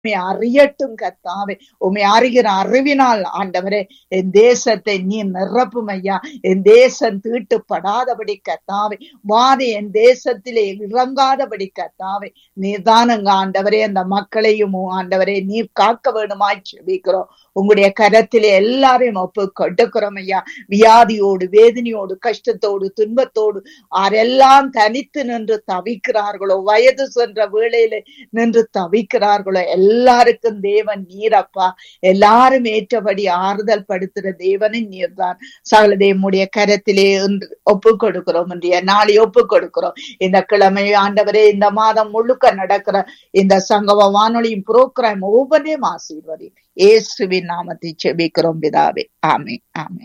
உம்மை அறியட்டும் கத்தாவே உம்மை அறிகிற அறிவினால் ஆண்டவரே என் தேசத்தை நீ நிரப்பும் ஐயா என் தேசம் தீட்டுப்படாதபடி கத்தாவே வாதி என் தேசத்திலே இறங்காதபடி கத்தாவே நீர்தானங்க ஆண்டவரே அந்த மக்களையும் ஆண்டவரே நீர் காக்க வேணுமாய் செபிக்கிறோம் உங்களுடைய கரத்திலே எல்லாரையும் ஒப்பு கொடுக்கிறோம் ஐயா வியாதியோடு வேதனையோடு கஷ்டத்தோடு துன்பத்தோடு ஆரெல்லாம் தனித்து நின்று தவிக்கிறார்களோ வயது சென்ற வேளையில நின்று தவிக்கிறார்களோ எல்லாருக்கும் தேவன் நீரப்பா எல்லாரும் ஏற்றபடி ஆறுதல் படுத்துற தேவனும் நீர்தான் சகல தேவனுடைய கரத்திலே ஒப்பு கொடுக்கிறோம் இன்றைய நாளை ஒப்பு கொடுக்கிறோம் இந்த கிழமை ஆண்டவரே இந்த மாதம் முழுக்க நடக்கிற இந்த சங்கம வானொலியும் புரோகிராம் ஒவ்வொன்றையும் ஆசீர்வதி இயேசுவின் நாமத்தை செபிக்கிறோம் பிதாவே ஆமே ஆமே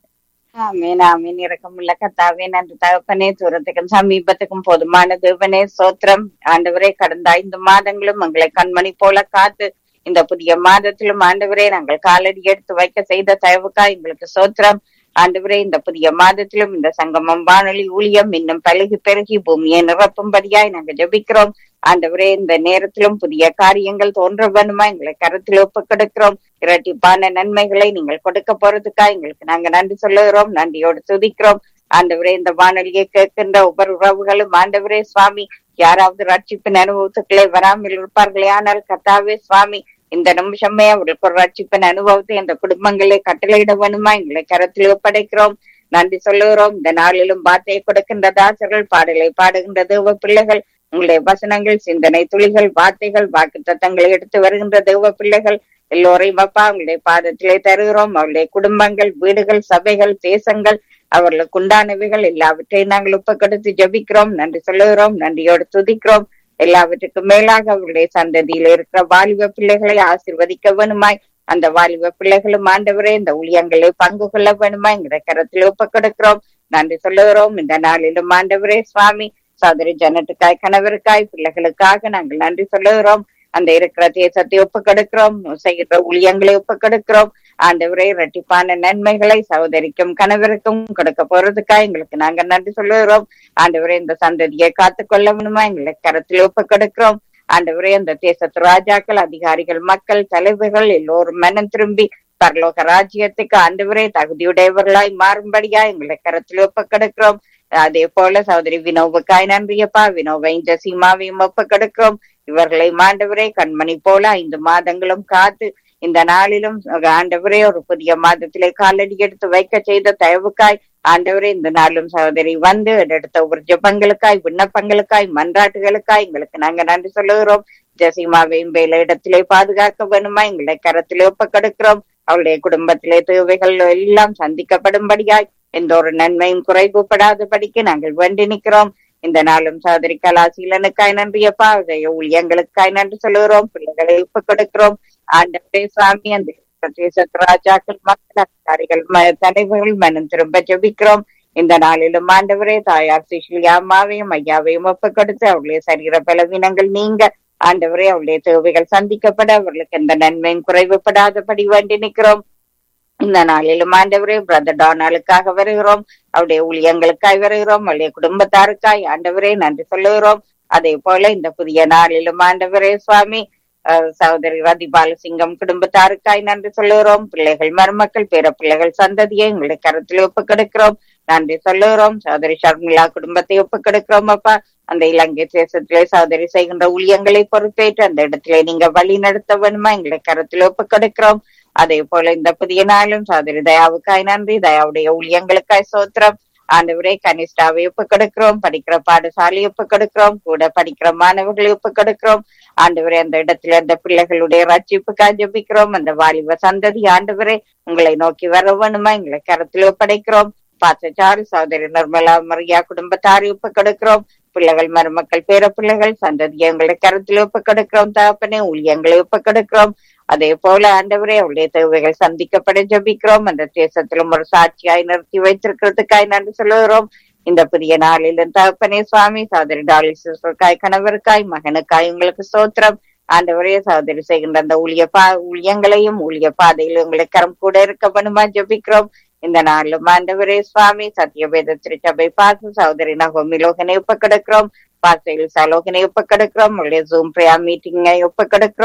ஆமீன் ஆமீன் இறக்கமுள்ள கத்தாவே நன்றி தகப்பனே தூரத்துக்கும் சமீபத்துக்கும் போதுமான தேவனே சோத்திரம் ஆண்டவரே கடந்த ஐந்து மாதங்களும் எங்களை கண்மணி போல காத்து இந்த புதிய மாதத்திலும் ஆண்டவரே நாங்கள் காலடி எடுத்து வைக்க செய்த தயவுக்கா எங்களுக்கு சோத்திரம் ஆண்டவரே இந்த புதிய மாதத்திலும் இந்த சங்கமம் வானொலி ஊழியம் இன்னும் பழகி பெருகி பூமியை நிரப்பும்படியாய் நாங்கள் ஜபிக்கிறோம் ஆண்டவரே இந்த நேரத்திலும் புதிய காரியங்கள் தோன்ற வேணுமா எங்களை கருத்தில் ஒப்பு கொடுக்கிறோம் இரட்டிப்பான நன்மைகளை நீங்கள் கொடுக்க போறதுக்கா எங்களுக்கு நாங்க நன்றி சொல்லுகிறோம் நன்றியோடு துதிக்கிறோம் ஆண்டவரே இந்த வானொலியை கேட்கின்ற ஒவ்வொரு உறவுகளும் ஆண்டவரே சுவாமி யாராவது ரட்சிப்பின் அனுபவத்துக்களே வராமல் இருப்பார்களே ஆனால் கத்தாவே சுவாமி இந்த நிமிஷமே அவர்களுக்கு ஒரு ரட்சிப்பின் அனுபவத்தை இந்த குடும்பங்களை கட்டளையிட வேணுமா எங்களை கரத்தில் ஒப்படைக்கிறோம் நன்றி சொல்லுகிறோம் இந்த நாளிலும் வார்த்தையை கொடுக்கின்ற தாசர்கள் பாடலை பாடுகின்ற தேவ பிள்ளைகள் உங்களுடைய வசனங்கள் சிந்தனை துளிகள் வார்த்தைகள் வாக்கு தத்தங்களை எடுத்து வருகின்ற தேவ பிள்ளைகள் எல்லோரையும் அப்பா உங்களுடைய பாதத்திலே தருகிறோம் அவருடைய குடும்பங்கள் வீடுகள் சபைகள் தேசங்கள் அவர்களுக்கு உண்டானவைகள் எல்லாவற்றையும் நாங்கள் ஒப்பக்கெடுத்து ஜபிக்கிறோம் நன்றி சொல்லுகிறோம் நன்றியோடு துதிக்கிறோம் எல்லாவற்றுக்கும் மேலாக அவருடைய சந்ததியில் இருக்கிற வாலிப பிள்ளைகளை ஆசிர்வதிக்க வேணுமாய் அந்த வாலிப பிள்ளைகளும் ஆண்டவரே இந்த ஊழியங்களை பங்கு கொள்ள வேணுமா எங்கிற கரத்தில் ஒப்பக்கெடுக்கிறோம் நன்றி சொல்லுகிறோம் இந்த நாளிலும் ஆண்டவரே சுவாமி சோதரி ஜனத்துக்காய் கணவருக்காய் பிள்ளைகளுக்காக நாங்கள் நன்றி சொல்லுகிறோம் அந்த இருக்கிற தேசத்தை ஒப்புக்கெடுக்கிறோம் செய்கிற ஊழியங்களை ஒப்புக்கெடுக்கிறோம் ஆண்டவரே இரட்டிப்பான நன்மைகளை சகோதரிக்கும் கணவருக்கும் கொடுக்க போறதுக்காக எங்களுக்கு நாங்க நன்றி சொல்லுகிறோம் ஆண்டவரே இந்த சந்ததியை காத்து கொள்ள வேணுமா எங்களை கரத்தில் ஒப்புக்கெடுக்கிறோம் ஆண்டவரே அந்த தேசத்து ராஜாக்கள் அதிகாரிகள் மக்கள் தலைவர்கள் எல்லோரும் மனம் திரும்பி பரலோக ராஜ்யத்துக்கு ஆண்டவரே தகுதியுடையவர்களாய் மாறும்படியா எங்களை கரத்தில் ஒப்புக்கெடுக்கிறோம் அதே போல சகோதரி வினோவுக்காய் நன்றியப்பா வினோவையும் ஜசீமாவையும் ஒப்புக்கெடுக்கிறோம் இவர்களை மாண்டவரே கண்மணி போல ஐந்து மாதங்களும் காத்து இந்த நாளிலும் ஆண்டவரே ஒரு புதிய மாதத்திலே காலடி எடுத்து வைக்க செய்த தயவுக்காய் ஆண்டவரே இந்த நாளும் சகோதரி வந்து எடுத்த ஒரு ஜபங்களுக்காய் விண்ணப்பங்களுக்காய் மன்றாட்டுகளுக்காய் எங்களுக்கு நாங்க நன்றி சொல்லுகிறோம் ஜசீமாவையும் வேலை இடத்திலே பாதுகாக்க வேணுமா எங்களை கரத்திலே ஒப்பக்கெடுக்கிறோம் அவளுடைய குடும்பத்திலே தேவைகள் எல்லாம் சந்திக்கப்படும்படியாய் எந்த ஒரு நன்மையும் குறைவுபடாதபடிக்கு நாங்கள் வேண்டி நிற்கிறோம் இந்த நாளும் சகோதரி கலாசீலனுக்காய் நன்றியப்பா ஊழியங்களுக்காய் நன்றி சொல்லுகிறோம் பிள்ளைகளை ஒப்பு கொடுக்கிறோம் ஆண்டவரே சுவாமி அந்த தேசத்து ராஜாக்கள் மக்கள் அதிகாரிகள் தலைவர்கள் மனம் திரும்ப ஜபிக்கிறோம் இந்த நாளிலும் ஆண்டவரே தாயார் சிஷிலியா அம்மாவையும் ஐயாவையும் ஒப்பு கொடுத்து அவருடைய சரீர பலவீனங்கள் நீங்க ஆண்டவரே அவருடைய தேவைகள் சந்திக்கப்பட அவர்களுக்கு எந்த நன்மையும் குறைவுபடாதபடி வேண்டி நிற்கிறோம் இந்த நாளிலும் ஆண்டவரே பிரதர் டானாலுக்காக வருகிறோம் அவருடைய ஊழியங்களுக்காய் வருகிறோம் அவருடைய குடும்பத்தாருக்காய் ஆண்டவரே நன்றி சொல்லுகிறோம் அதே போல இந்த புதிய நாளிலும் ஆண்டவரே சுவாமி சகோதரி ரதி பாலசிங்கம் குடும்பத்தாருக்காய் நன்றி சொல்லுகிறோம் பிள்ளைகள் மருமக்கள் பேர பிள்ளைகள் சந்ததியை உங்களுடைய கருத்தில் ஒப்பு கெடுக்கிறோம் நன்றி சொல்லுகிறோம் சகோதரி ஷர்மிளா குடும்பத்தை ஒப்பு கெடுக்கிறோம் அப்பா அந்த இலங்கை தேசத்திலே சகோதரி செய்கின்ற ஊழியங்களை பொறுப்பேற்று அந்த இடத்திலே நீங்க வழி நடத்த வேணுமா எங்களை கருத்தில் ஒப்பு கெடுக்கிறோம் அதே போல இந்த புதிய நாளும் சகோதரி தயாவுக்காய் நன்றி தயாவுடைய ஊழியங்களுக்காய் சோத்திரம் ஆண்டவரே கனிஷ்டாவை ஒப்பு கொடுக்கிறோம் படிக்கிற பாடசாலை ஒப்பு கொடுக்கிறோம் கூட படிக்கிற மாணவர்களை ஒப்பு கொடுக்கிறோம் ஆண்டவரே அந்த இடத்துல அந்த பிள்ளைகளுடைய ரட்சிப்புக்காக ஜபிக்கிறோம் அந்த வாலிப சந்ததி ஆண்டவரே உங்களை நோக்கி வர வேணுமா எங்களை கருத்தில் ஒப்படைக்கிறோம் பாசச்சாரு சகோதரி நிர்மலா மரியா குடும்பத்தாரி ஒப்பு கொடுக்கிறோம் பிள்ளைகள் மருமக்கள் பேர பிள்ளைகள் சந்ததியை எங்களை கருத்தில் ஒப்பு கொடுக்கிறோம் தகப்பனே ஊழியங்களை ஒப்பு கொடுக்கிறோம் அதே போல ஆண்டவரே அவருடைய தேவைகள் சந்திக்கப்பட ஜபிக்கிறோம் அந்த தேசத்திலும் ஒரு சாட்சியாய் நிறுத்தி வைத்திருக்கிறதுக்காய் நன்றி சொல்லுகிறோம் இந்த புதிய நாளிலும் தகப்பனே சுவாமி சகோதரி டாலி சிஸ்டருக்காய் கணவருக்காய் மகனுக்காய் உங்களுக்கு சோத்திரம் ஆண்டவரே சகோதரி செய்கின்ற அந்த ஊழிய பா ஊழியங்களையும் ஊழிய பாதையில் உங்களுக்கு கரம் கூட இருக்க வேணுமா ஜபிக்கிறோம் இந்த நாளிலும் ஆண்டவரே சுவாமி சத்தியவேத திருச்சபை பாச சகோதரி நகோமி லோகனை ஒப்ப கிடக்கிறோம் பாசையில் சலோகனை ஒப்ப கிடக்கிறோம் உங்களுடைய ஜூம் பிரயா மீட்டிங்கை ஒப்ப கிடக்கிறோம்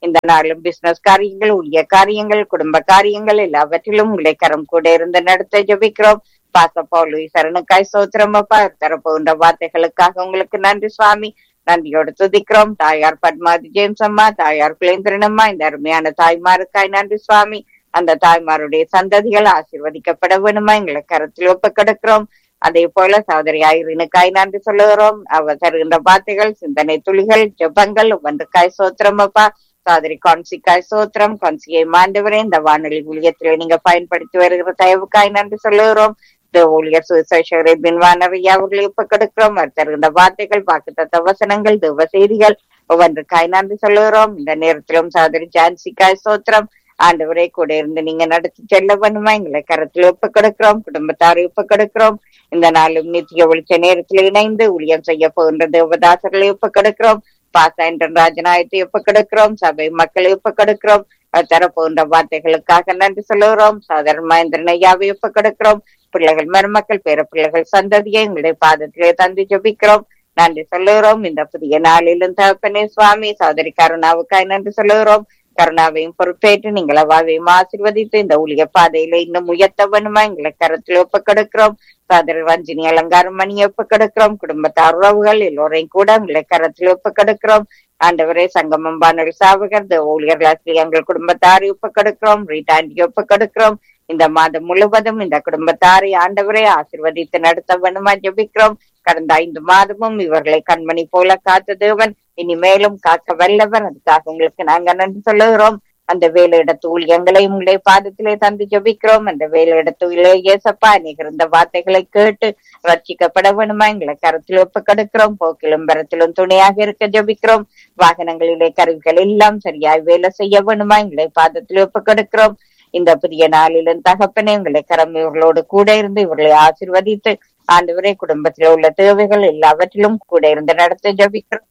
இந்த நாளும் பிசினஸ் காரியங்கள் ஊழிய காரியங்கள் குடும்ப காரியங்கள் எல்லாவற்றிலும் உங்களை கரம் கூட இருந்து நடத்த ஜெபிக்கிறோம் பாசப்பா சரணுக்காய் சோத்திரம் அப்பா தரப்போகின்ற வார்த்தைகளுக்காக உங்களுக்கு நன்றி சுவாமி நன்றியோடு துதிக்கிறோம் தாயார் பத்மாதி ஜேம்ஸ் அம்மா தாயார் குலேந்திரன் அம்மா இந்த அருமையான தாய்மாருக்காய் நன்றி சுவாமி அந்த தாய்மாருடைய சந்ததிகள் ஆசீர்வதிக்கப்பட வேணுமா எங்களை கருத்தில் ஒப்பு கிடக்கிறோம் அதே போல சகோதரி ஐரினுக்காய் நன்றி சொல்லுகிறோம் அவ தருகின்ற வார்த்தைகள் சிந்தனை துளிகள் ஜெபங்கள் ஒவ்வொன்றுக்காய் சோத்திரம் அப்பா சகோதரி கான்சிக்காய் சோத்திரம் கான்சியை மாண்டவரே இந்த வானொலி ஊழியத்திலே நீங்க பயன்படுத்தி வருகிற தயவுக்காய் நன்றி சொல்லுகிறோம் இந்த ஊழியர் சுசேஷரை பின்வானவையா அவர்களை ஒப்பு கொடுக்கிறோம் அவர் தருகின்ற வார்த்தைகள் வாக்குத்தத்த வசனங்கள் தேவ செய்திகள் ஒவ்வொன்றுக்காய் நன்றி சொல்லுகிறோம் இந்த நேரத்திலும் சகோதரி ஜான்சிக்காய் சோத்திரம் ஆண்டவரை கூட இருந்து நீங்க நடத்தி செல்ல வேணுமா எங்களை கரத்தில் ஒப்பு கொடுக்கிறோம் குடும்பத்தாரை ஒப்பு கொடுக்கிறோம் இந்த நாளும் நித்திய ஒளிச்ச நேரத்தில் இணைந்து ஊழியம் செய்ய போகின்ற தேவதாசர்களை ஒப்பு கொடுக்கிறோம் பாசாயன்றன் ராஜநாயத்தை ஒப்பு கொடுக்கிறோம் சபை மக்களை ஒப்பு கொடுக்கிறோம் தரப்போகின்ற வார்த்தைகளுக்காக நன்றி சொல்லுகிறோம் சாதாரண மகேந்திரன் ஐயாவை ஒப்பு கொடுக்கிறோம் பிள்ளைகள் மருமக்கள் பேர பிள்ளைகள் சந்ததியை எங்களுடைய பாதத்திலே தந்து ஜபிக்கிறோம் நன்றி சொல்லுகிறோம் இந்த புதிய நாளிலும் தகப்பனே சுவாமி சோதரி கருணாவுக்காய் நன்றி சொல்லுகிறோம் கருணாவையும் பொறுப்பேற்று நீங்கள் அவாவையும் ஆசிர்வதித்து இந்த ஊழிய பாதையில இன்னும் உயர்த்த வேணுமா எங்களை கருத்தில் ஒப்பு கொடுக்கிறோம் சோதரி ரஞ்சினி அலங்காரம் மணி ஒப்பு கொடுக்கிறோம் குடும்பத்தார் உறவுகள் எல்லோரையும் கூட உங்களை கரத்தில் ஒப்பு கொடுக்கிறோம் ஆண்டவரே சங்கமம் பானல் சாவகர் இந்த ஊழியர்கள் எங்கள் குடும்பத்தாரை ஒப்பு கொடுக்கிறோம் ரீட்டாண்டி ஒப்பு கொடுக்கிறோம் இந்த மாதம் முழுவதும் இந்த குடும்பத்தாரை ஆண்டவரே ஆசிர்வதித்து நடத்த வேணுமா ஜபிக்கிறோம் கடந்த ஐந்து மாதமும் இவர்களை கண்மணி போல காத்த தேவன் இனிமேலும் காக்க வல்லவர் அதுக்காக உங்களுக்கு நாங்க நன்றி சொல்லுகிறோம் அந்த வேலையிடத்து ஊழியங்களை உங்களுடைய பாதத்திலே தந்து ஜபிக்கிறோம் அந்த வேலையிடத்து ஏசப்பா நிகழ்ந்த வார்த்தைகளை கேட்டு ரட்சிக்கப்பட வேணுமா எங்களை கருத்தில் ஒப்பு கெடுக்கிறோம் போக்கிலும் பெறத்திலும் துணையாக இருக்க ஜபிக்கிறோம் வாகனங்களிலே கருவிகள் எல்லாம் சரியாய் வேலை செய்ய வேணுமா எங்களை பாதத்தில் ஒப்பு கெடுக்கிறோம் இந்த புதிய நாளிலும் தகப்பனே உங்களை கரம் இவர்களோடு கூட இருந்து இவர்களை ஆசிர்வதித்து ஆண்டவரே குடும்பத்தில் உள்ள தேவைகள் எல்லாவற்றிலும் கூட இருந்து நடத்த ஜபிக்கிறோம்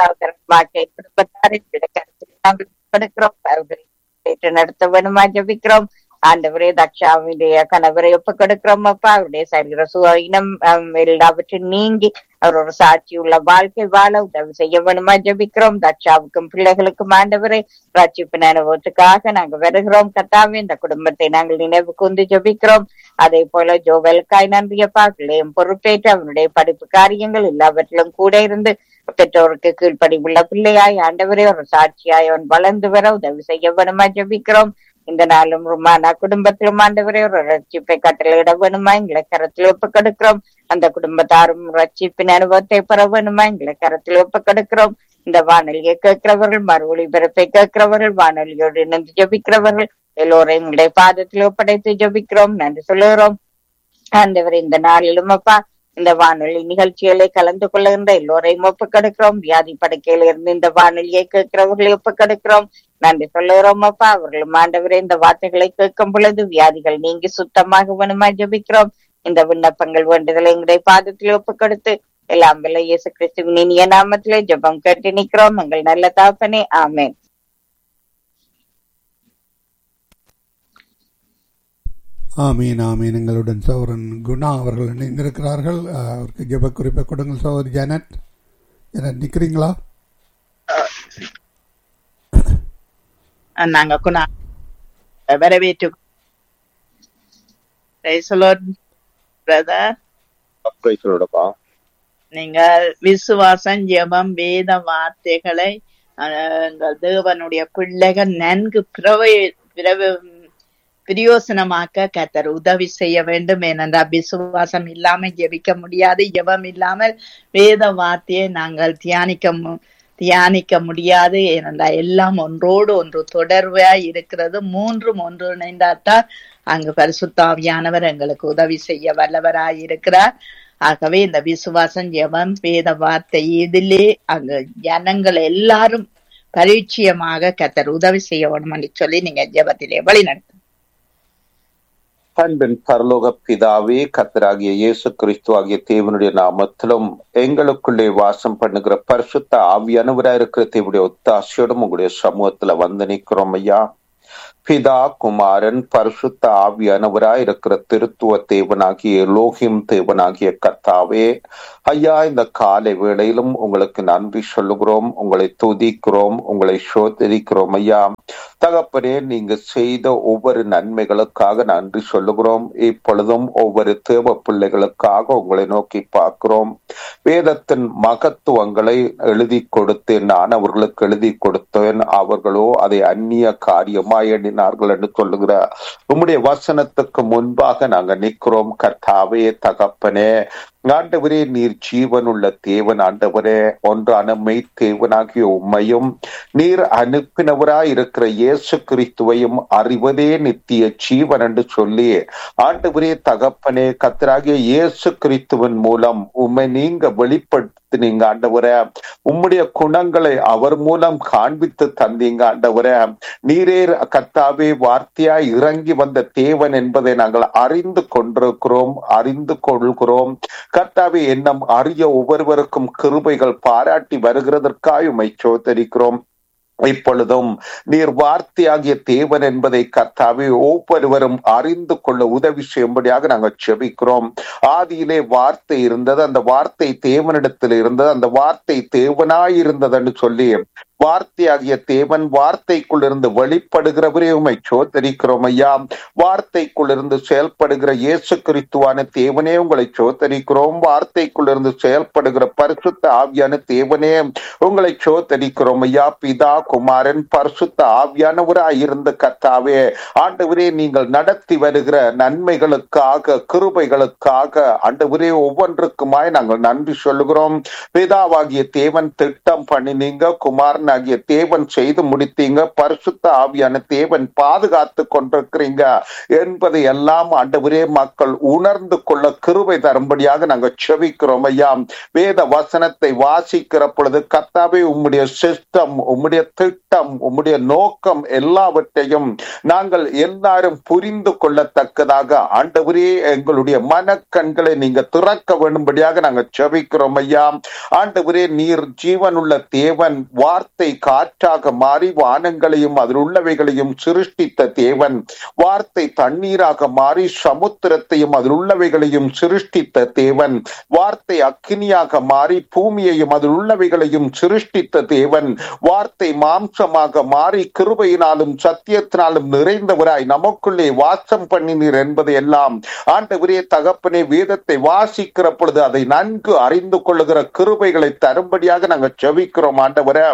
குடும்பத்தாரை கருத்தில் கொடுக்கிறோம் அவர்களை நடத்த வேணுமா ஜபிக்கிறோம் ஆண்டவரே தக்ஷாவுடைய கணவரை ஒப்பு கொடுக்கிறோம் அப்பா அவருடைய சரீர சுயினம் எல்லாவற்றும் நீங்கி அவர் ஒரு சாட்சி உள்ள வாழ்க்கை வாழ உதவி செய்ய வேணுமா ஜபிக்கிறோம் தக்ஷாவுக்கும் பிள்ளைகளுக்கும் ஆண்டவரை ரட்சிப்பின் அனுபவத்துக்காக நாங்க வருகிறோம் கத்தாவே இந்த குடும்பத்தை நாங்கள் நினைவு கூந்து ஜபிக்கிறோம் அதே போல ஜோவலுக்காய் நன்றியப்பா பிள்ளையும் பொறுப்பேற்று அவனுடைய படிப்பு காரியங்கள் எல்லாவற்றிலும் கூட இருந்து பெற்றோருக்கு கீழ்ப்படி உள்ள பிள்ளையாய் ஆண்டவரே ஒரு சாட்சியாய் அவன் வளர்ந்து வர உதவி செய்ய வேணுமா ஜபிக்கிறோம் இந்த நாளும் ருமானா குடும்பத்திலும் ஆண்டவரே ஒரு ரட்சிப்பை கட்டளையிட வேணுமா எங்களை கரத்தில் ஒப்பு கொடுக்கிறோம் அந்த குடும்பத்தாரும் ரட்சிப்பின் அனுபவத்தை பெற வேணுமா எங்களை கரத்தில் ஒப்பு கொடுக்கிறோம் இந்த வானொலியை கேட்கிறவர்கள் மறு ஒளிபரப்பை கேட்கிறவர்கள் வானொலியோடு இணைந்து ஜபிக்கிறவர்கள் எல்லோரையும் உங்களுடைய பாதத்தில் ஒப்படைத்து ஜபிக்கிறோம் நன்றி சொல்லுகிறோம் ஆண்டவர் இந்த நாளிலும் அப்பா இந்த வானொலி நிகழ்ச்சிகளை கலந்து கொள்ளுகின்ற எல்லோரையும் ஒப்பு கெடுக்கிறோம் வியாதி படுக்கையில இருந்து இந்த வானொலியை கேட்கிறவர்களை ஒப்பு கெடுக்கிறோம் நன்றி சொல்லுகிறோம் அப்பா அவர்களும் ஆண்டவரே இந்த வார்த்தைகளை கேட்கும் பொழுது வியாதிகள் நீங்கி சுத்தமாக வேணுமா ஜபிக்கிறோம் இந்த விண்ணப்பங்கள் வேண்டுதலை எங்களுடைய பாதத்தில் ஒப்பு கொடுத்து எல்லாம் வல்ல இயேசு கிறிஸ்துவின் இனிய நாமத்திலே ஜெபம் கேட்டு நிற்கிறோம் எங்கள் நல்ல தாப்பனே ஆமேன் ஆமீன் ஆமீன் எங்களுடன் சௌரன் குணா அவர்கள் இணைந்திருக்கிறார்கள் அவருக்கு ஜெப குறிப்பை கொடுங்கள் சௌரி ஜானட் ஜானட் நிக்கிறீங்களா நாங்க குணா வரவேற்று பிரதர் பிரைஸ்லோடப்பா நீங்கள் விசுவாசம் ஜெபம் வேத வார்த்தைகளை அஹ், எங்கள் தேவனுடைய பிள்ளைகள் நன்கு பிரவை பிரவ பிரயோசனமாக்க கத்தர் உதவி செய்ய வேண்டும் ஏனென்றால் விசுவாசம் இல்லாமல் ஜெபிக்க முடியாது ஜெபம் இல்லாமல் வேத வார்த்தையை நாங்கள் தியானிக்க மு- தியானிக்க முடியாது ஏனென்றால் எல்லாம் ஒன்றோடு ஒன்று தொடர்பா இருக்கிறது மூன்றும் ஒன்று இணைந்தால்தான் அங்கு பரிசுத்தாவியானவர் எங்களுக்கு உதவி செய்ய வல்லவராய் இருக்கிறார் ஆகவே இந்த விசுவாசம் ஜெபம் வேத வார்த்தை இதிலே அங்கு ஜனங்கள் எல்லாரும் பரிச்சயமாக கத்தர் உதவி செய்ய வேணும்னு சொல்லி நீங்க ஜெபத்திலே வழி நடத்து அன்பின் பரலோக பிதாவே கத்தராகிய இயேசு கிறிஸ்து ஆகிய தேவனுடைய நாமத்திலும் எங்களுக்குள்ளே வாசம் பண்ணுகிற பரிசுத்த ஆவியானவராக இருக்கிற தேவனுடைய ஒத்தாசையோடும் உங்களுடைய சமூகத்துல வந்து நிற்கிறோம் ஐயா பிதா குமாரன் பரிசுத்த ஆவியானவராய் இருக்கிற திருத்துவ தேவனாகிய லோகிம் தேவனாகிய கர்த்தாவே ஐயா இந்த காலை வேளையிலும் உங்களுக்கு நன்றி சொல்லுகிறோம் உங்களை துதிக்கிறோம் உங்களை சோதரிக்கிறோம் ஐயா தகப்பனே நீங்க செய்த ஒவ்வொரு நன்மைகளுக்காக நன்றி சொல்லுகிறோம் இப்பொழுதும் ஒவ்வொரு தேவ பிள்ளைகளுக்காக உங்களை நோக்கி பார்க்கிறோம் வேதத்தின் மகத்துவங்களை எழுதி கொடுத்தேன் நான் அவர்களுக்கு எழுதி கொடுத்தேன் அவர்களோ அதை அந்நிய காரியமாய் எண்ணினார்கள் என்று சொல்லுகிற உம்முடைய வசனத்துக்கு முன்பாக நாங்க நிற்கிறோம் கர்த்தாவே தகப்பனே ஆண்டவரே நீர் ஜீவனுள்ள தேவன் ஆண்டவரே ஒன்றான மெய் தேவனாகிய உண்மையும் நீர் அனுப்பினவராய் இருக்கிற இயேசு கிறிஸ்துவையும் அறிவதே நித்திய ஜீவன் என்று சொல்லி ஆண்டவரே தகப்பனே கத்தராகிய இயேசு கிறிஸ்துவின் மூலம் உண்மை நீங்க வெளிப்படுத்தினீங்க ஆண்டவரே உம்முடைய குணங்களை அவர் மூலம் காண்பித்து தந்தீங்க ஆண்டவரே நீரே கர்த்தாவே வார்த்தையாய் இறங்கி வந்த தேவன் என்பதை நாங்கள் அறிந்து கொண்டிருக்கிறோம் அறிந்து கொள்கிறோம் கர்த்தாவே எண்ணம் அறிய ஒவ்வொருவருக்கும் கிருபைகள் பாராட்டி வருகிறதற்காக உமை சோதரிக்கிறோம் இப்பொழுதும் நீர் வார்த்தையாகிய தேவன் என்பதை கர்த்தாவே ஒவ்வொருவரும் அறிந்து கொள்ள உதவி செய்யும்படியாக நாங்கள் செபிக்கிறோம் ஆதியிலே வார்த்தை இருந்தது அந்த வார்த்தை தேவனிடத்தில் இருந்தது அந்த வார்த்தை தேவனாய் இருந்ததுன்னு சொல்லி வார்த்தையாகிய தேவன் வார்த்தைக்குள் இருந்து வெளிப்படுகிறவரே உமை சோதரிக்கிறோம் ஐயா வார்த்தைக்குள் இருந்து செயல்படுகிற இயேசு கிறிஸ்துவான தேவனே உங்களை சோதரிக்கிறோம் வார்த்தைக்குள் இருந்து செயல்படுகிற பரிசுத்த ஆவியான தேவனே உங்களை சோதரிக்கிறோம் ஐயா பிதா குமாரன் பரிசுத்த ஆவியானவராய் இருந்த கத்தாவே ஆண்டவரே நீங்கள் நடத்தி வருகிற நன்மைகளுக்காக கிருபைகளுக்காக ஆண்டவரே ஒவ்வொன்றுக்குமாய் நாங்கள் நன்றி சொல்லுகிறோம் பிதாவாகிய தேவன் திட்டம் பண்ணினீங்க குமாரன் ஆகிய தேவன் செய்து முடித்தீங்க பரிசுத்த ஆவியான தேவன் பாதுகாத்து கொண்டிருக்கிறீங்க என்பதை எல்லாம் ஆண்டவரே மக்கள் உணர்ந்து கொள்ள கிருபை தரும்படியாக நாங்கள் செவிக்கிறோம் ஐயா வேத வசனத்தை வாசிக்கிற பொழுது கத்தாவே உம்முடைய சிஸ்டம் உம்முடைய திட்டம் உம்முடைய நோக்கம் எல்லாவற்றையும் நாங்கள் எல்லாரும் புரிந்து கொள்ளத்தக்கதாக ஆண்டவரே எங்களுடைய மனக்கண்களை நீங்க திறக்க வேண்டும்படியாக நாங்கள் செவிக்கிறோம் ஐயா ஆண்டவரே நீர் ஜீவனுள்ள தேவன் வார்த்தை காற்றாக மாறி வானங்களையும் அதில் உள்ளவைகளையும் சிருஷ்டித்த தேவன் வார்த்தை தண்ணீராக மாறி சமுத்திரத்தையும் அதில் உள்ளவைகளையும் சிருஷ்டித்த தேவன் வார்த்தை அக்கினியாக மாறி பூமியையும் அதில் உள்ளவைகளையும் சிருஷ்டித்த தேவன் வார்த்தை மாம்சமாக மாறி கிருபையினாலும் சத்தியத்தினாலும் நிறைந்தவராய் நமக்குள்ளே வாசம் பண்ணினீர் என்பதை எல்லாம் ஆண்டவரே தகப்பனே வேதத்தை வாசிக்கிற பொழுது அதை நன்கு அறிந்து கொள்ளுகிற கிருபைகளை தரும்படியாக நாங்கள் செவிக்கிறோம் ஆண்டவரே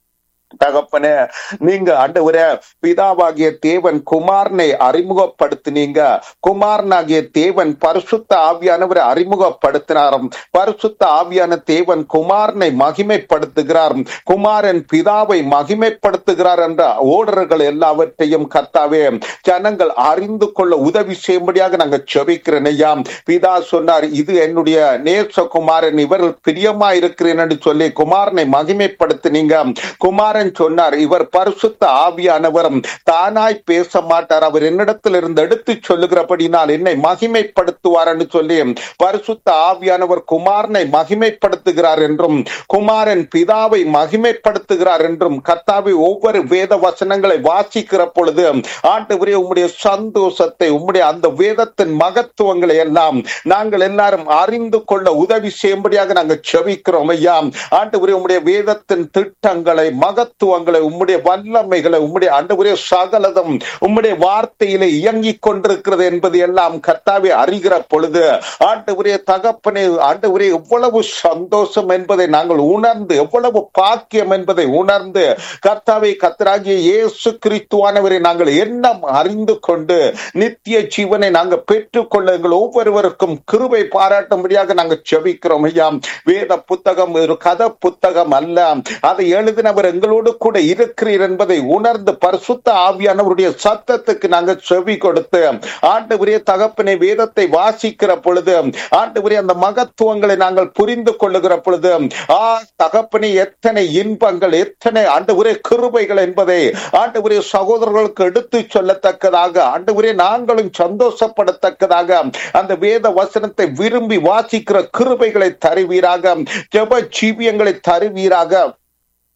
தகப்பனே நீங்க ஆண்டவரே பிதாவாகிய தேவன் குமாரனை அறிமுகப்படுத்தினீங்க குமாரனாகிய தேவன் பரிசுத்த ஆவியானவரை அறிமுகப்படுத்தினாரும் பரிசுத்த ஆவியான தேவன் குமாரனை மகிமைப்படுத்துகிறார் குமாரன் பிதாவை மகிமைப்படுத்துகிறார் என்ற ஓடர்கள் எல்லாவற்றையும் கர்த்தாவே ஜனங்கள் அறிந்து கொள்ள உதவி செய்யும்படியாக நாங்கள் செபிக்கிறேன் ஐயா பிதா சொன்னார் இது என்னுடைய நேசகுமாரன் இவர் பிரியமா இருக்கிறேன் என்று சொல்லி குமாரனை மகிமைப்படுத்தினீங்க குமாரன் சொன்னார் இவர் பரிசுத்த ஆவியானவர் தானாய் பேச மாட்டார் அவர் என்னிடத்தில் இருந்து எடுத்து சொல்லுகிறபடினால் என்னை மகிமைப்படுத்துவார் என்று சொல்லி பரிசுத்த ஆவியானவர் குமாரனை மகிமைப்படுத்துகிறார் என்றும் குமாரன் பிதாவை மகிமைப்படுத்துகிறார் என்றும் கர்த்தாவை ஒவ்வொரு வேத வசனங்களை வாசிக்கிற பொழுது ஆண்டவரே உம்முடைய சந்தோஷத்தை உம்முடைய அந்த வேதத்தின் மகத்துவங்களை எல்லாம் நாங்கள் எல்லாரும் அறிந்து கொள்ள உதவி செய்யும்படியாக நாங்கள் செவிக்கிறோம் ஐயா ஆண்டவரே உம்முடைய வேதத்தின் திட்டங்களை மகத்துவங்களை உம்முடைய வல்லமைகளை உம்முடைய ஆண்டவரே சகலதும் உம்முடைய வார்த்தையிலே இயங்கிக் கொண்டிருக்கிறது என்பது எல்லாம் கர்த்தாவே அறிகிற பொழுது ஆண்டவரே தகப்பனே ஆண்டவரே எவ்வளவு சந்தோஷம் என்பதை நாங்கள் உணர்ந்து எவ்வளவு பாக்கியம் என்பதை உணர்ந்து கர்த்தாவை கர்த்தராகிய இயேசு கிறிஸ்துவானவரை நாங்கள் எண்ணம் அறிந்து கொண்டு நித்திய ஜீவனை நாங்கள் பெற்றுக்கொள்ள எங்கள் ஒவ்வொருவருக்கும் கிருபை பாராட்டும்படியாக நாங்கள் செபிக்கிறோம் ஐயா வேத புத்தகம் ஒரு கதை புத்தகம் அல்ல அதை எழுதினவர் எங்களோடு கூட இருக்கிறீர் என்பதை உணர்ந்து பரிசுத்த ஆவியானவருடைய சத்தத்துக்கு நாங்கள் செவி கொடுத்து ஆண்டவரே தகப்பனை வேதத்தை வாசிக்கிற பொழுது ஆண்டவரே அந்த மகத்துவங்களை நாங்கள் புரிந்து கொள்ளுகிற பொழுது ஆ தகப்பனே எத்தனை இன்பங்கள் எத்தனை ஆண்டவரே கிருபைகள் என்பதை ஆண்டவரே சகோதரர்களுக்கு எடுத்து சொல்லத்தக்கதாக ஆண்டவரே நாங்களும் சந்தோஷப்படத்தக்கதாக அந்த வேத வசனத்தை விரும்பி வாசிக்கிற கிருபைகளை தருவீராக ஜெப ஜீவியங்களை தருவீராக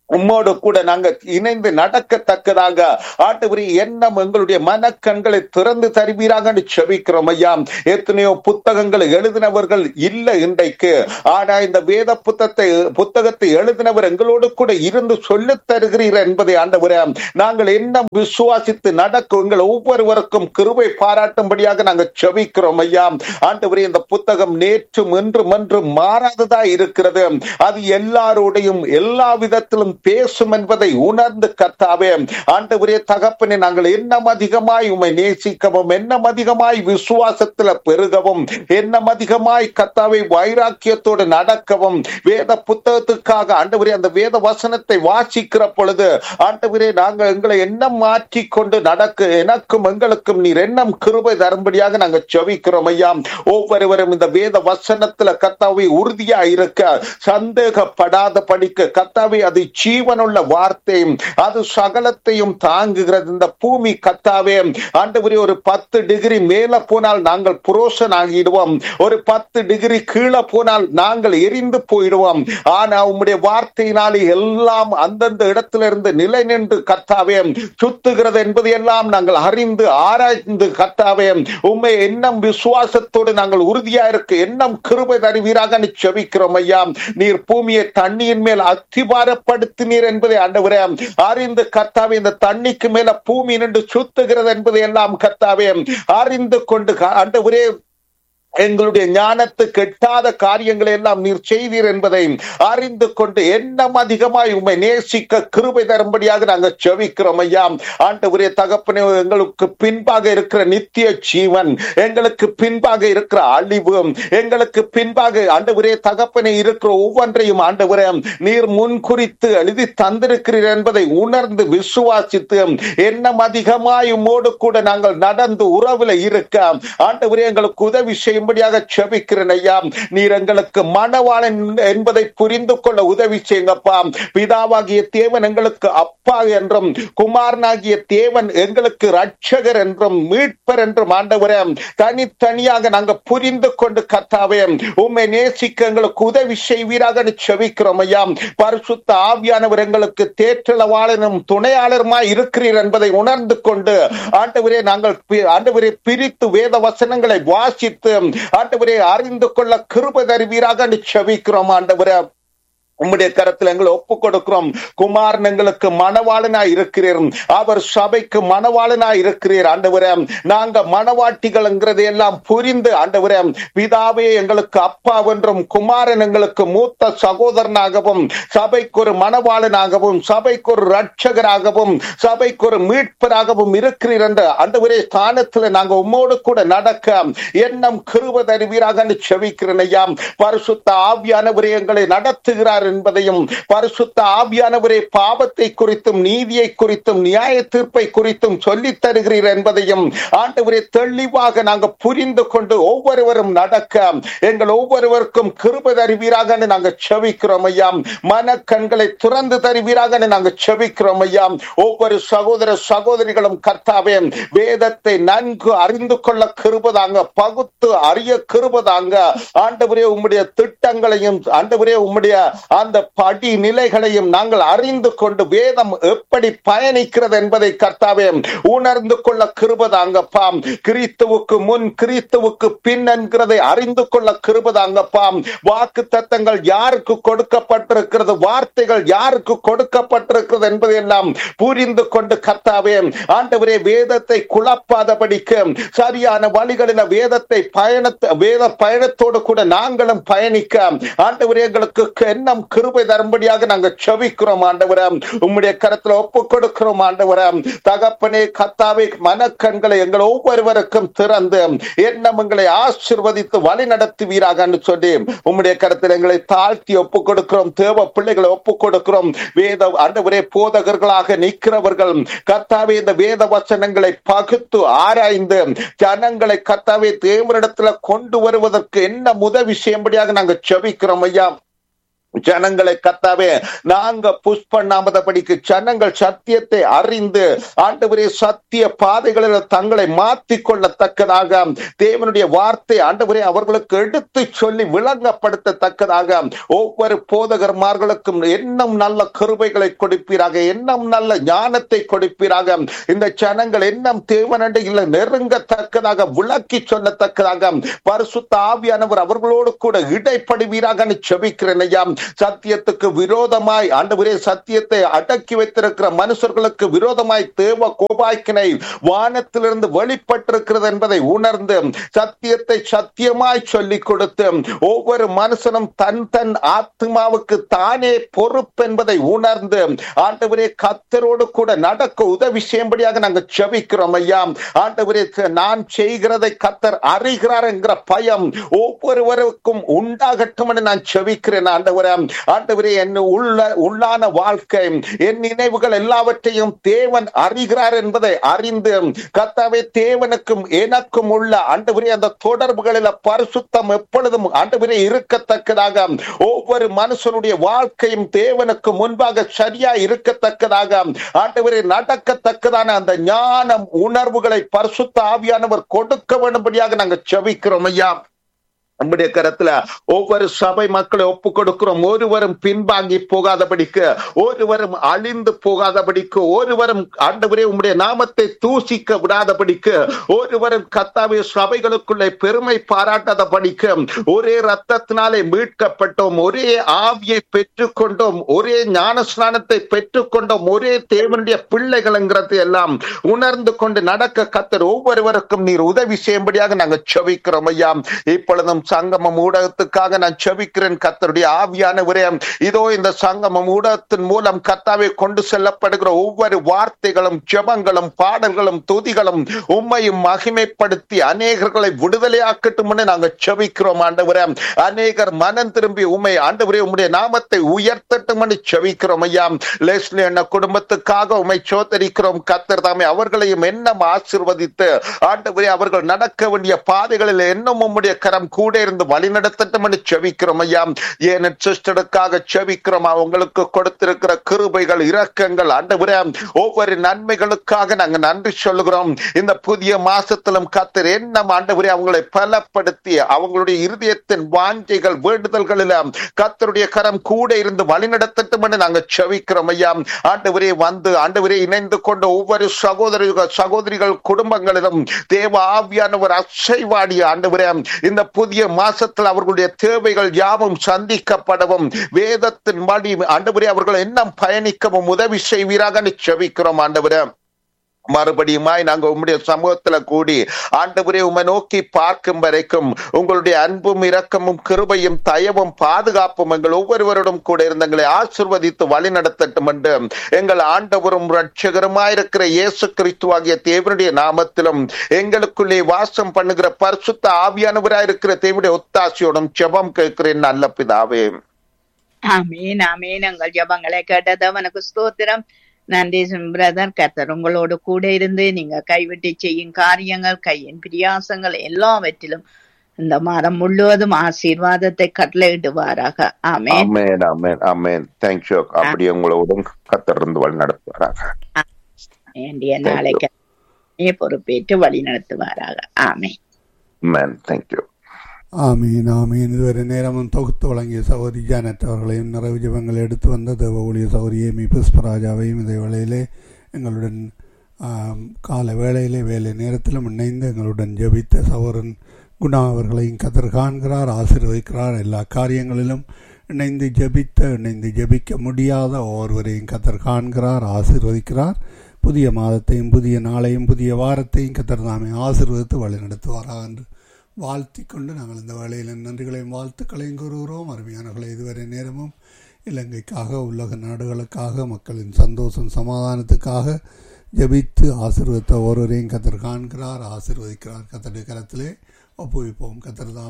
உம்மோடு கூட நாங்க இணைந்து நடக்கத்தக்கதாக ஆண்டவரே எண்ணம் எங்களுடைய மனக்கண்களை திறந்து தருவீராக செபிக்கிறோம் ஐயா எத்தனையோ புத்தகங்களை எழுதினவர்கள் இல்லை இன்றைக்கு ஆனா இந்த வேத புத்தகத்தை புத்தகத்தை எழுதினவர் எங்களோடு கூட இருந்து சொல்லித் தருகிறீர் என்பதை ஆண்டவரே நாங்கள் எண்ணம் விசுவாசித்து நடக்கும் எங்கள் ஒவ்வொருவருக்கும் கிருபை பாராட்டும்படியாக நாங்கள் செபிக்கிறோம் ஐயா ஆண்டவரே இந்த புத்தகம் நேற்றும் இன்றும் என்றும் மாறாததா இருக்கிறது அது எல்லாரோடையும் எல்லா விதத்திலும் பேசும் என்பதை உணர்ந்து கர்த்தாவே ஆண்டவரே தகப்பனே நாங்கள் எண்ணம் அதிகமாய் உமை நேசிக்கவும் எண்ணம் அதிகமாய் விசுவாசத்துல பெருகவும் எண்ணம் அதிகமாய் கர்த்தாவை வைராக்கியத்தோடு நடக்கவும் வேத புத்தகத்துக்காக ஆண்டவரே அந்த வேத வசனத்தை வாசிக்கிற பொழுது ஆண்டவரே நாங்கள் எங்களை எண்ணம் மாற்றி கொண்டு நடக்க எனக்கும் எங்களுக்கும் நீர் எண்ணம் கிருபை தரும்படியாக நாங்கள் செவிக்கிறோம் ஐயா ஒவ்வொருவரும் இந்த வேத வசனத்துல கர்த்தாவை உறுதியா இருக்க சந்தேகப்படாத படிக்க கர்த்தாவை அது ஜீவனுள்ள வார்த்தை அது சகலத்தையும் தாங்குகிறது இந்த பூமி கத்தாவே ஆண்டவரே ஒரு பத்து டிகிரி மேல போனால் நாங்கள் புரோஷன் ஆகிடுவோம் ஒரு பத்து டிகிரி கீழே போனால் நாங்கள் எரிந்து போயிடுவோம் ஆனா உம்முடைய வார்த்தையினாலே எல்லாம் அந்தந்த இடத்திலிருந்து நிலை நின்று கத்தாவே சுத்துகிறது என்பது எல்லாம் நாங்கள் அறிந்து ஆராய்ந்து கத்தாவே உண்மை எண்ணம் விசுவாசத்தோடு நாங்கள் உறுதியா இருக்க எண்ணம் கிருபை தருவீராக செபிக்கிறோம் ஐயா நீர் பூமியை தண்ணியின் மேல் அத்திபாரப்படுத்தினீர் என்பதை ஆண்டவரே அறிந்து கர்த்தாவே இந்த தண்ணிக்கு மேல பூமி நின்று சுத்துகிறது என்பதை எல்லாம் கர்த்தாவே அறிந்து கொண்டு ஆண்டவரே எங்களுடைய ஞானத்துக்கு எட்டாத காரியங்களை எல்லாம் நீர் செய்தீர் என்பதை அறிந்து கொண்டு எண்ணம் அதிகமாய் உண்மை நேசிக்க கிருபை தரும்படியாக நாங்கள் செவிக்கிறோம் ஐயா ஆண்டவரே தகப்பனே எங்களுக்கு பின்பாக இருக்கிற நித்திய ஜீவன் எங்களுக்கு பின்பாக இருக்கிற அழிவு எங்களுக்கு பின்பாக ஆண்டவரே தகப்பனே இருக்கிற ஒவ்வொன்றையும் ஆண்டவரே நீர் முன்குறித்து எழுதி தந்திருக்கிறீர் என்பதை உணர்ந்து விசுவாசித்து எண்ணம் அதிகமாய் உம்மோடு கூட நாங்கள் நடந்து உறவுல இருக்க ஆண்டவரே எங்களுக்கு உதவி செய்ய செய்யும்படியாக செபிக்கிறேன் ஐயா நீர் எங்களுக்கு மனவாளன் என்பதை புரிந்து கொள்ள உதவி செய்யுங்கப்பா பிதாவாகிய தேவன் எங்களுக்கு அப்பா என்றும் குமாரனாகிய தேவன் எங்களுக்கு ரட்சகர் என்றும் மீட்பர் என்றும் ஆண்டவரே தனித்தனியாக நாங்க புரிந்து கொண்டு கத்தாவே உண்மை நேசிக்க எங்களுக்கு உதவி செய்வீராக செபிக்கிறோம் ஐயா பரிசுத்த ஆவியானவர் எங்களுக்கு தேற்றளவாளனும் துணையாளருமாய் இருக்கிறீர் என்பதை உணர்ந்து கொண்டு ஆண்டவரே நாங்கள் ஆண்டவரே பிரித்து வேத வசனங்களை வாசித்து ஆண்டவரே அறிந்து கொள்ள கிருப தருவீராக செபிக்கிறோம் ஆண்டவரே உம்முடைய கரத்தில் எங்களை ஒப்பு கொடுக்கிறோம் குமாரன் எங்களுக்கு மனவாளனா இருக்கிறீர் அவர் சபைக்கு மனவாளனா இருக்கிறீர் ஆண்டவரே நாங்க மனவாட்டிகள்ங்கிறது எல்லாம் புரிந்து ஆண்டவரே பிதாவே எங்களுக்கு அப்பாவென்றும் குமாரன் எங்களுக்கு மூத்த சகோதரனாகவும் சபைக்கு ஒரு மனவாளனாகவும் சபைக்கு ஒரு ரட்சகராகவும் சபைக்கு ஒரு மீட்பராகவும் இருக்கிறீர் என்ற ஆண்டவரே ஸ்தானத்துல நாங்க உம்மோடு கூட நடக்க எண்ணம் கிருப தருவீராக செவிக்கிறேன் ஐயா பரிசுத்த ஆவியானவரே எங்களை நடத்துகிறார் என்பதையும் பரிசுத்த ஆவியானவரே பாவத்தை குறித்தும் நீதியை குறித்தும் நியாய தீர்ப்பை குறித்தும் சொல்லித் தருகிறீர் என்பதையும் ஆண்டவரே தெளிவாக நாங்க புரிந்து கொண்டு ஒவ்வொருவரும் நடக்க எங்கள் ஒவ்வொருவருக்கும் கிருப தருவீராக நாங்க செவிக்கிறோம் ஐயா மன கண்களை துறந்து தருவீராக நாங்க செவிக்கிறோம் ஐயா ஒவ்வொரு சகோதர சகோதரிகளும் கர்த்தாவே வேதத்தை நன்கு அறிந்து கொள்ள கிருபதாங்க பகுத்து அறிய கிருபதாங்க ஆண்டவரே உம்முடைய திட்டங்களையும் ஆண்டவரே உம்முடைய அந்த படி நிலைகளையும் நாங்கள் அறிந்து கொண்டு வேதம் எப்படி பயணிக்கிறது என்பதை கர்த்தாவே உணர்ந்து கொள்ள கிருபதாங்கப்பா கிறிஸ்துவுக்கு முன் கிறிஸ்துவுக்கு பின் என்கிறதை அறிந்து கொள்ள கிருபதாங்கப்பா வாக்கு தத்தங்கள் யாருக்கு கொடுக்கப்பட்டிருக்கிறது வார்த்தைகள் யாருக்கு கொடுக்கப்பட்டிருக்கிறது என்பதை எல்லாம் புரிந்து கொண்டு கர்த்தாவே ஆண்டவரே வேதத்தை குழப்பாதபடிக்கு சரியான வழிகளில் வேதத்தை பயணத்தை வேத பயணத்தோடு கூட நாங்களும் பயணிக்க ஆண்டவரே எங்களுக்கு எண்ணம் கிருபை தரும்படியாக நாங்கள் செவிக்கிறோம் ஆண்டவர உம்முடைய கரத்துல ஒப்பு கொடுக்கிறோம் ஆண்டவர தகப்பனே கத்தாவை மனக்கண்களை எங்கள் ஒவ்வொருவருக்கும் திறந்து எண்ணம் எங்களை ஆசிர்வதித்து வழி நடத்துவீராக சொல்லி உம்முடைய கரத்தில் எங்களை தாழ்த்தி ஒப்பு கொடுக்கிறோம் தேவ பிள்ளைகளை ஒப்பு கொடுக்கிறோம் வேத ஆண்டவரே போதகர்களாக நிற்கிறவர்கள் கத்தாவே இந்த வேத வசனங்களை பகுத்து ஆராய்ந்து ஜனங்களை கத்தாவே தேவரிடத்துல கொண்டு வருவதற்கு என்ன உதவி செய்யும்படியாக நாங்கள் செபிக்கிறோம் ஐயா ஜனங்களை கத்தாவே நாங்க புஷ் பண்ணாமதபடிக்கு ஜனங்கள் சத்தியத்தை அறிந்து ஆண்டவரே சத்திய பாதைகளில் தங்களை மாற்றிக் கொள்ளத்தக்கதாக தேவனுடைய வார்த்தை ஆண்டவரே அவர்களுக்கு எடுத்து சொல்லி விளங்கப்படுத்தத்தக்கதாக ஒவ்வொரு போதகர்மார்களுக்கும் என்னும் நல்ல கருவைகளை கொடுப்பீராக என்னும் நல்ல ஞானத்தை கொடுப்பீராக இந்த ஜனங்கள் என்னும் தேவனண்டு இல்லை நெருங்கத்தக்கதாக விளக்கி சொல்லத்தக்கதாக பரிசுத்த ஆவியானவர் அவர்களோடு கூட இடைப்படுவீராக செபிக்கிறேன் ஐயா சத்தியத்துக்கு விரோதமாய் ஆண்டவரே சத்தியத்தை அடக்கி வைத்திருக்கிற மனுஷர்களுக்கு விரோதமாய் தேவ கோபாய்க்கினை வானத்திலிருந்து வெளிப்பட்டிருக்கிறது என்பதை உணர்ந்து சத்தியத்தை சத்தியமாய் சொல்லிக் கொடுத்து ஒவ்வொரு மனுஷனும் தன் தன் ஆத்மாவுக்கு தானே பொறுப்பு என்பதை உணர்ந்து ஆண்டவரே கத்தரோடு கூட நடக்க உதவி செய்யும்படியாக நாங்கள் செபிக்கிறோம் ஐயா ஆண்டவரே நான் செய்கிறதை கத்தர் அறிகிறார் என்கிற பயம் ஒவ்வொருவருக்கும் உண்டாகட்டும் என்று நான் செபிக்கிறேன் ஆண்டவரே ஆண்டவரே என் உள்ள உள்ளான வாழ்க்கை என் நினைவுகள் எல்லாவற்றையும் தேவன் அறிகிறார் என்பதை அறிந்து கத்தாவே தேவனுக்கும் எனக்கும் உள்ள ஆண்டவரே அந்த தொடர்புகளில் பரிசுத்தம் எப்பொழுதும் ஆண்டவரே இருக்கத்தக்கதாக ஒவ்வொரு மனுஷனுடைய வாழ்க்கையும் தேவனுக்கு முன்பாக சரியா இருக்கத்தக்கதாக ஆண்டவரே நடக்கத்தக்கதான அந்த ஞானம் உணர்வுகளை பரிசுத்த ஆவியானவர் கொடுக்க வேண்டும்படியாக நாங்கள் செபிக்கிறோம் ஐயா நம்முடைய கரத்துல ஒவ்வொரு சபை மக்களை ஒப்பு கொடுக்கிறோம் ஒருவரும் பின்வாங்கி போகாதபடிக்கு ஒருவரும் அழிந்து போகாதபடிக்கு ஒருவரும் ஆண்டவரே உம்முடைய நாமத்தை தூசிக்க விடாதபடிக்கு ஒருவரும் கத்தாவே சபைகளுக்குள்ளே பெருமை பாராட்டாதபடிக்கு ஒரே ரத்தத்தினாலே மீட்கப்பட்டோம் ஒரே ஆவியை பெற்றுக்கொண்டோம் ஒரே ஞான ஸ்நானத்தை பெற்றுக்கொண்டோம் ஒரே தேவனுடைய பிள்ளைகள்ங்கிறது எல்லாம் உணர்ந்து கொண்டு நடக்க கத்தர் ஒவ்வொருவருக்கும் நீர் உதவி செய்யும்படியாக நாங்கள் செவிக்கிறோம் ஐயா இப்பொழுதும் சங்கமம் ஊடகத்துக்காக நான் செபிக்கிறேன் கத்தருடைய ஆவியானவரே இதோ இந்த சங்கமம் ஊடகத்தின் மூலம் கத்தாவை கொண்டு செல்லப்படுகிற ஒவ்வொரு வார்த்தைகளும் ஜெபங்களும் பாடல்களும் துதிகளும் உண்மையும் மகிமைப்படுத்தி அநேகர்களை விடுதலையாக்கட்டும் நாங்கள் செபிக்கிறோம் ஆண்டவரே அநேகர் மனம் திரும்பி உண்மை ஆண்டவரே உம்முடைய நாமத்தை உயர்த்தட்டும் செபிக்கிறோம் ஐயா லெஸ்லி என்ன குடும்பத்துக்காக உண்மை சோதரிக்கிறோம் கத்தர் தாமே அவர்களையும் எண்ணம் ஆசிர்வதித்து ஆண்டவரே அவர்கள் நடக்க வேண்டிய பாதைகளில் என்னும் உம்முடைய கரம் கூட இருந்து வழி நடத்தட்டும் என்று செவிக்கிறோம் ஐயா ஏன் சிஸ்டருக்காக செவிக்கிறோம் அவங்களுக்கு கொடுத்திருக்கிற கிருபைகள் இரக்கங்கள் ஆண்டவரே ஒவ்வொரு நன்மைகளுக்காக நாங்க நன்றி சொல்லுகிறோம் இந்த புதிய மாசத்திலும் கத்தர் என்ன ஆண்டவரே அவங்களை பலப்படுத்தி அவங்களுடைய இருதயத்தின் வாஞ்சைகள் வேண்டுதல்களில் கத்தருடைய கரம் கூட இருந்து வழி நடத்தட்டும் என்று நாங்க செவிக்கிறோம் ஐயா ஆண்டவரே வந்து ஆண்டவரே இணைந்து கொண்ட ஒவ்வொரு சகோதரிகள் சகோதரிகள் குடும்பங்களிலும் தேவ ஆவியானவர் அசைவாடி ஆண்டவரே இந்த புதிய மாசத்தில் அவர்களுடைய தேவைகள் யாவும் சந்திக்கப்படவும் வேதத்தின் மடி ஆண்டவரே அவர்கள் என்ன பயணிக்கவும் உதவி செய்வீராக செவிக்கிறோம் ஆண்டவரே மறுபடியுமாய் நாங்க உம்முடைய சமூகத்துல கூடி ஆண்டவரே உமை நோக்கி பார்க்கும் வரைக்கும் உங்களுடைய அன்பும் இரக்கமும் கிருபையும் தயவும் பாதுகாப்பும் எங்கள் ஒவ்வொருவரோடும் கூட இருந்தங்களை ஆசிர்வதித்து வழி நடத்தட்டும் என்று எங்கள் ஆண்டவரும் ரட்சகருமாயிருக்கிற இயேசு கிறிஸ்துவாகிய தேவனுடைய நாமத்திலும் எங்களுக்குள்ளே வாசம் பண்ணுகிற பரிசுத்த ஆவியானவராயிருக்கிற தேவனுடைய ஒத்தாசியோடும் ஜெபம் கேட்கிறேன் நல்ல பிதாவே ஆமீன் ஆமீன் எங்கள் ஜபங்களை கேட்டது அவனுக்கு ஸ்தோத்திரம் நன்றி பிரதர் கத்தர் உங்களோடு கூட இருந்து நீங்க கைவிட்டு செய்யும் காரியங்கள் கையின் பிரியாசங்கள் எல்லாவற்றிலும் இந்த மாதம் முழுவதும் ஆசீர்வாதத்தை கட்டளையிடுவாராக ஆமேன் அமேன் அமேன் அமேன் தேங்க்யூ அப்படி உங்களோடும் கத்தர் வழி நடத்துவாராக வேண்டிய நாளைக்கு பொறுப்பேற்று வழி நடத்துவாராக ஆமேன் அமேன் தேங்க்யூ ஆமீன் ஆமீன் இதுவரை நேரமும் தொகுத்து வழங்கிய சகோதரி ஜானட் அவர்களையும் நிறைவு ஜபங்களை எடுத்து வந்த தேவ ஊழிய சகோதரி ஏமி புஷ்பராஜாவையும் இதே வேளையிலே எங்களுடன் கால வேளையிலே வேலை நேரத்திலும் இணைந்து எங்களுடன் ஜபித்த சகோதரன் குணா அவர்களையும் கத்தர் காண்கிறார் ஆசீர்வதிக்கிறார் எல்லா காரியங்களிலும் இணைந்து ஜபித்த இணைந்து ஜபிக்க முடியாத ஒவ்வொருவரையும் கத்தர் காண்கிறார் ஆசீர்வதிக்கிறார் புதிய மாதத்தையும் புதிய நாளையும் புதிய வாரத்தையும் கத்தர் தாமே ஆசீர்வதித்து வழிநடத்துவாராக என்று வாழ்த்தி கொண்டு நாங்கள் இந்த வேளையில் நன்றிகளையும் வாழ்த்துக்களையும் கூறுகிறோம் அருமையானவர்களை இதுவரை நேரமும் இலங்கைக்காக உலக நாடுகளுக்காக மக்களின் சந்தோஷம் சமாதானத்துக்காக ஜபித்து ஆசீர்வதித்த ஒருவரையும் கத்தர் காண்கிறார் ஆசீர்வதிக்கிறார் கத்தருடைய கரத்திலே ஒப்புவிப்போம் கத்தர் தான்